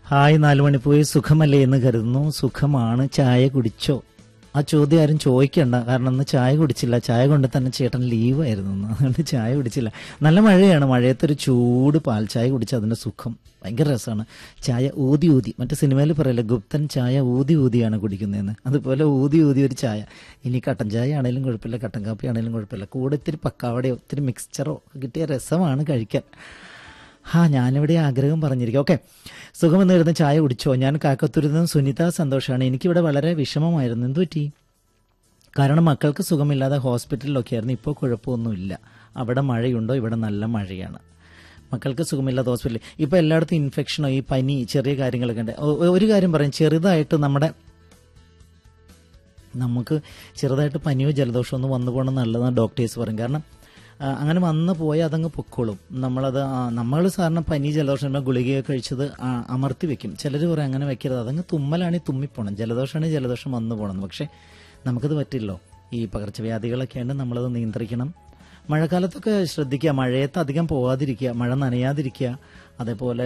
Hi നാലു മണിപ്പോയി സുഖമല്ലേ എന്ന് കരുതുന്നു സുഖമാണ് ചായ കുടിച്ചോ ആ ചോദ്യം ആരും ചോദിക്കണ്ട കാരണം ഇന്ന് ചായ കുടിച്ചില്ല ചായ കൊണ്ട് തന്നെ ചേട്ടൻ ലീവായിരുന്നു ഇന്ന്. അതുകൊണ്ട് ചായ കുടിച്ചില്ല നല്ല മഴയാണ് മഴയത്തൊരു ചൂട് പാൽ ചായ കുടിച്ച അതിന്റെ സുഖം ഭയങ്കര രസമാണ് ചായ ഊതി ഊതി മറ്റേ സിനിമയിൽ പറയല്ലേ ഗുപ്തൻ ചായ ഊതി ഊതിയാണ് കുടിക്കുന്നതെന്ന് അതുപോലെ ഊതി ഊതി ഒരു ചായ ഇനി കട്ടൻ ചായ ആണെങ്കിലും കുഴപ്പമില്ല കട്ടൻ കാപ്പി ആണെങ്കിലും കുഴപ്പമില്ല കൂടെ ഇത്തിരി പക്കാവടയോ ഇത്തിരി മിക്സ്ചറോ കിട്ടിയ രസമാണ് കഴിക്കാൻ ഹാ ഞാനിവിടെ ആഗ്രഹം പറഞ്ഞിരിക്കും ഓക്കെ സുഖമെന്ന് വരുന്ന ചായ കുടിച്ചോ ഞാൻ കാക്കത്തുരുന്ന സുനിത സന്തോഷമാണ് എനിക്കിവിടെ വളരെ വിഷമമായിരുന്നു എന്തു പറ്റി കാരണം മക്കൾക്ക് സുഖമില്ലാതെ ഹോസ്പിറ്റലിലൊക്കെ ആയിരുന്നു ഇപ്പോൾ കുഴപ്പമൊന്നുമില്ല അവിടെ മഴയുണ്ടോ ഇവിടെ നല്ല മഴയാണ് മക്കൾക്ക് സുഖമില്ലാത്ത ഹോസ്പിറ്റലിൽ ഇപ്പോൾ എല്ലായിടത്തും ഇൻഫെക്ഷനോ ഈ പനി ചെറിയ കാര്യങ്ങളൊക്കെ ഉണ്ട് ഒ- ഒരു കാര്യം പറയും ചെറുതായിട്ട് നമ്മുടെ നമുക്ക് ചെറുതായിട്ട് പനിയോ ജലദോഷമോ ഒന്നും വന്നു പോകണം നല്ലതാണ് ഡോക്ടേഴ്സ് പറയും കാരണം ആ, അങ്ങനെ വന്നു പോയാൽ അതങ്ങ് പൊക്കോളും നമ്മളത് നമ്മൾ സാധാരണ പനി ജലദോഷം വരുമ്പോൾ ഗുളികയൊക്കെ കഴിച്ചത് ആ, അമർത്തി വെക്കും ചിലർ പറയും അങ്ങനെ വെക്കരുത് അതങ്ങ് തുമ്മലാണെങ്കിൽ തുമ്മിപ്പോണം ജലദോഷമാണെങ്കിൽ ജലദോഷം വന്നു പോകണം പക്ഷേ നമുക്കത് പറ്റില്ലോ ഈ പകർച്ചവ്യാധികളൊക്കെയാണ് നമ്മളത് നിയന്ത്രിക്കണം മഴക്കാലത്തൊക്കെ ശ്രദ്ധിക്കുക മഴയത്ത് അധികം പോകാതിരിക്കുക മഴ നനയാതിരിക്കുക അതേപോലെ